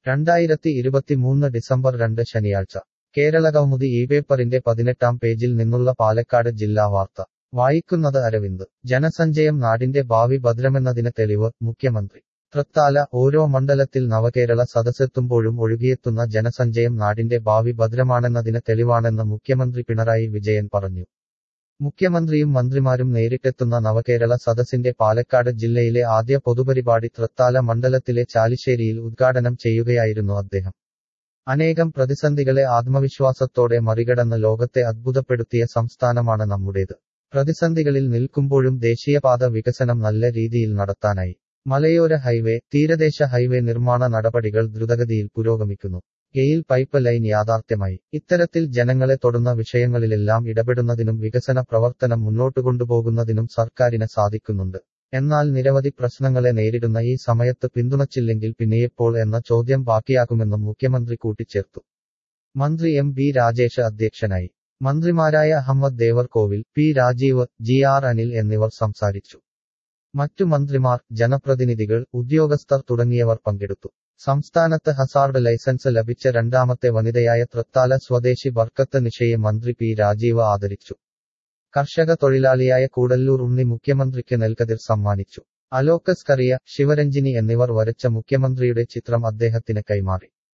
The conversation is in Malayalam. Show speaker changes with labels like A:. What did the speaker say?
A: രണ്ടായിരത്തി ഇരുപത്തിമൂന്ന് ഡിസംബർ രണ്ട് ശനിയാഴ്ച കേരളകൗമുദി ഈ പേപ്പറിന്റെ പതിനെട്ടാം പേജിൽ നിന്നുള്ള പാലക്കാട് ജില്ലാ വാർത്ത വായിക്കുന്നത് അരവിന്ദ് ജനസഞ്ചയം നാടിന്റെ ഭാവി ഭദ്രമെന്നതിന് തെളിവ് മുഖ്യമന്ത്രി തൃത്താല ഓരോ മണ്ഡലത്തിൽ നവകേരള സദസ്സെത്തുമ്പോഴും ഒഴുകിയെത്തുന്ന ജനസഞ്ചയം നാടിന്റെ ഭാവി ഭദ്രമാണെന്നതിന് തെളിവാണെന്ന് മുഖ്യമന്ത്രി പിണറായി വിജയൻ പറഞ്ഞു മുഖ്യമന്ത്രിയും മന്ത്രിമാരും നേരിട്ടെത്തുന്ന നവകേരള സദസ്സിന്റെ പാലക്കാട് ജില്ലയിലെ ആദ്യ പൊതുപരിപാടി തൃത്താല മണ്ഡലത്തിലെ ചാലിശ്ശേരിയിൽ ഉദ്ഘാടനം ചെയ്യുകയായിരുന്നു അദ്ദേഹം അനേകം പ്രതിസന്ധികളെ ആത്മവിശ്വാസത്തോടെ മറികടന്ന് ലോകത്തെ അത്ഭുതപ്പെടുത്തിയ സംസ്ഥാനമാണ് നമ്മുടേത് പ്രതിസന്ധികളിൽ നിൽക്കുമ്പോഴും ദേശീയപാത വികസനം നല്ല രീതിയിൽ നടത്താനായി മലയോര ഹൈവേ തീരദേശ ഹൈവേ നിർമ്മാണ നടപടികൾ ദ്രുതഗതിയിൽ പുരോഗമിക്കുന്നു ഗെയിൽ പൈപ്പ് ലൈൻ യാഥാർത്ഥ്യമായി ഇത്തരത്തിൽ ജനങ്ങളെ തൊടുന്ന വിഷയങ്ങളിലെല്ലാം ഇടപെടുന്നതിനും വികസന പ്രവർത്തനം മുന്നോട്ടു കൊണ്ടുപോകുന്നതിനും സർക്കാരിന് സാധിക്കുന്നുണ്ട് എന്നാൽ നിരവധി പ്രശ്നങ്ങളെ നേരിടുന്ന ഈ സമയത്ത് പിന്തുണച്ചില്ലെങ്കിൽ പിന്നെയെപ്പോൾ എന്ന ചോദ്യം ബാക്കിയാകുമെന്നും മുഖ്യമന്ത്രി കൂട്ടിച്ചേർത്തു മന്ത്രി എം ബി രാജേഷ് അധ്യക്ഷനായി മന്ത്രിമാരായ Ahammed Devarkovil P Rajeev G R Anil എന്നിവർ സംസാരിച്ചു മറ്റു മന്ത്രിമാർ ജനപ്രതിനിധികൾ ഉദ്യോഗസ്ഥർ തുടങ്ങിയവർ പങ്കെടുത്തു സംസ്ഥാനത്ത് ഹസാർഡ് ലൈസൻസ് ലഭിച്ച രണ്ടാമത്തെ വനിതയായ തൃത്താല സ്വദേശി ബർക്കത്ത് നിഷയെ മന്ത്രി പി രാജീവ് ആദരിച്ചു കർഷക തൊഴിലാളിയായ കൂടല്ലൂർ ഉണ്ണി മുഖ്യമന്ത്രിക്ക് നെൽക്കതിർ സമ്മാനിച്ചു അലോക്കസ് കറിയ ശിവരഞ്ജിനി എന്നിവർ വരച്ച മുഖ്യമന്ത്രിയുടെ ചിത്രം അദ്ദേഹത്തിന് കൈമാറി